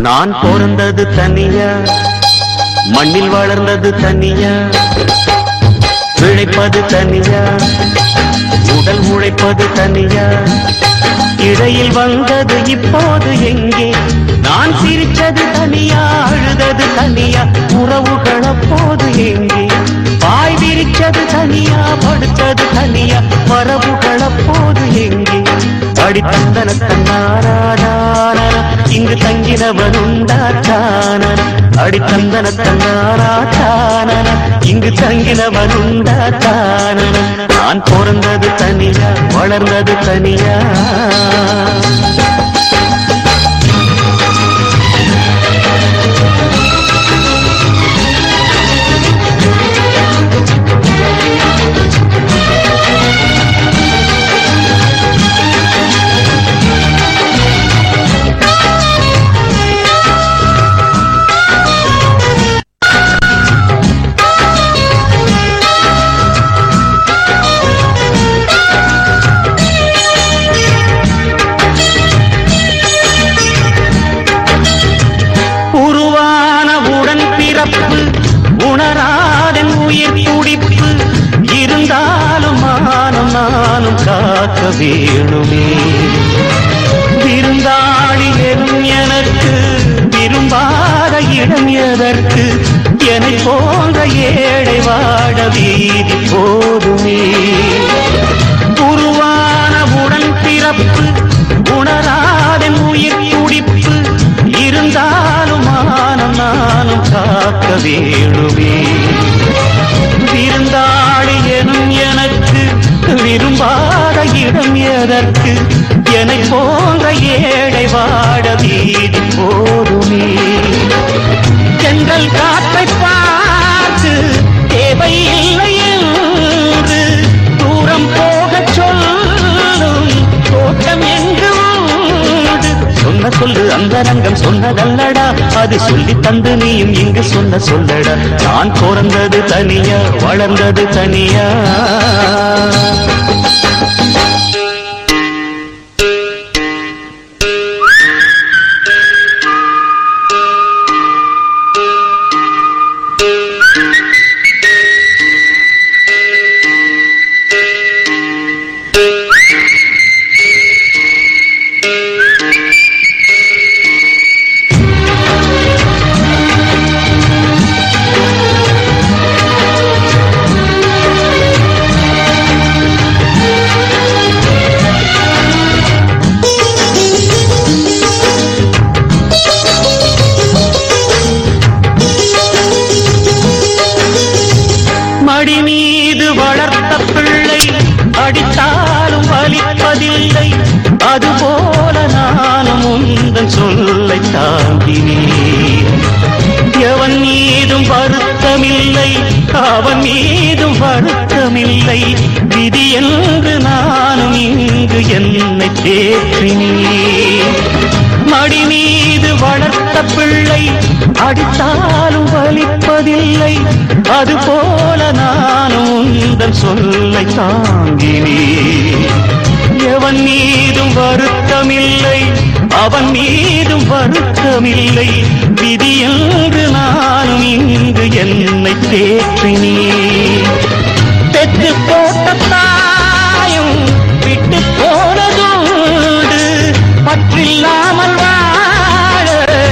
நான் பிறந்தது தனியா மண்ணில் வளர்ந்தது தனியா பிழைப்பது தனியா உடல் உழைப்பது தனியா இடையில் வந்தது இப்போது எங்கே நான் சிரிச்சது தனியா அழுதது தனியா உறவுகள் அப்போது எங்கே பாய் விரிச்சது தனியா படுத்தது தனியா மரபுகள் அப்போது எங்கே அடி தந்தன தன்னாரான இங்கு தங்கினவன் உண்டாச்சான அடி தந்தன தன்னாரான இங்கு தங்கினவன் உண்டாச்சான நான் பிறந்தது தனியா வளர்ந்தது தனியா உருவான உடன் பிறப்பு உணராதன் உயிர் துடிப்பு இருந்தாலும் மானம் நானும் காக்க வேணுமே விருந்தாளி எனும் எனக்கு விரும்பாத இடம் எதற்கு என்னை போன்ற ஏழை வாட வீதி போதுமே உருவான உடன் பிறப்பு உணராதன் உயிர் துடிப்பு இருந்தாலும் மானம் நானும் காக்க வேணுமே விருந்தாளி எனும் எனக்கு விரும்பாத இடம் எதற்கு என்னை போன்ற ஏழை வாட வீதி போதுமே சென்றல் காற்றை பார்த்து தேவையில்லை என்று தூரம் போகச் சொல்லும் தோட்டம் எங்கு உண்டு சொன்ன சொல்லு அந்த ரங்கம் சொன்னதல்லடா அது சொல்லி தந்து நீயும் இங்கு சொன்ன சொல்லடா நான் பிறந்தது தனியா வளர்ந்தது தனியா மடி மீது வளர்த்த பிள்ளை அடித்தாலும் வலிப்பதில்லை அதுபோல நானும் உந்தன் சொல்லை தாங்கினேன் எவன் மீதும் வருத்தமில்லை அவன் மீதும் வருத்தமில்லை விதி என்று நானும் இங்கு என்னை தேற்றினேன் மடி மீது வளர்த்த பிள்ளை அடித்தாலும் வலிப்பதில்லை அதுபோல நானும் உந்தன் சொல்லை தாங்கினேன் எவன் மீதும் வருத்தமில்லை அவன் மீதும் வருத்தமில்லை விதி என்று நானும் இங்கு என்னை தேற்றினேன் பெற்று போட்ட தாயும் விட்டு போனதோடு பற்றில்லாமல் வாழ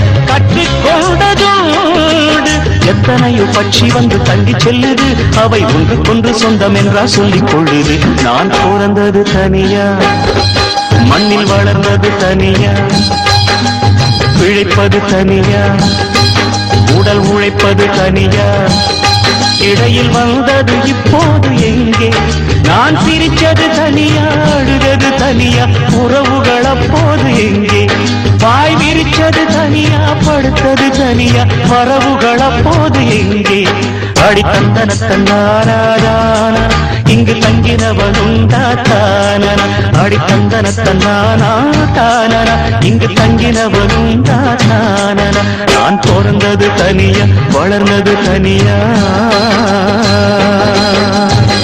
கற்றுக்கொண்டதோடு எத்தனையோ பட்சி வந்து தங்கி செல்லுது அவை ஒன்றுக்கொன்று சொந்தம் என்றா சொல்லிக் கொள்ளுது நான் பிறந்தது தனியா மண்ணில் வளர்ந்தது தனியா பிழைப்பது தனியா உடல் உழைப்பது தனியா இடையில் வந்தது இப்போது எங்கே நான் சிரிச்சது தனியா அழுதது தனியா உறவுகள் அப்போது எங்கே வாய் விரிச்சது தனியா படுத்தது தனியா வரவுகள் அப்போது எங்கே அடி தந்தன தன்னாரான இங்கு தங்கினவன் உண்டாத்தான அடி தந்தன தன்னானா தானன இங்கு தங்கினவன் உண்டாத்தான நான் பிறந்தது தனியா வளர்ந்தது தனியா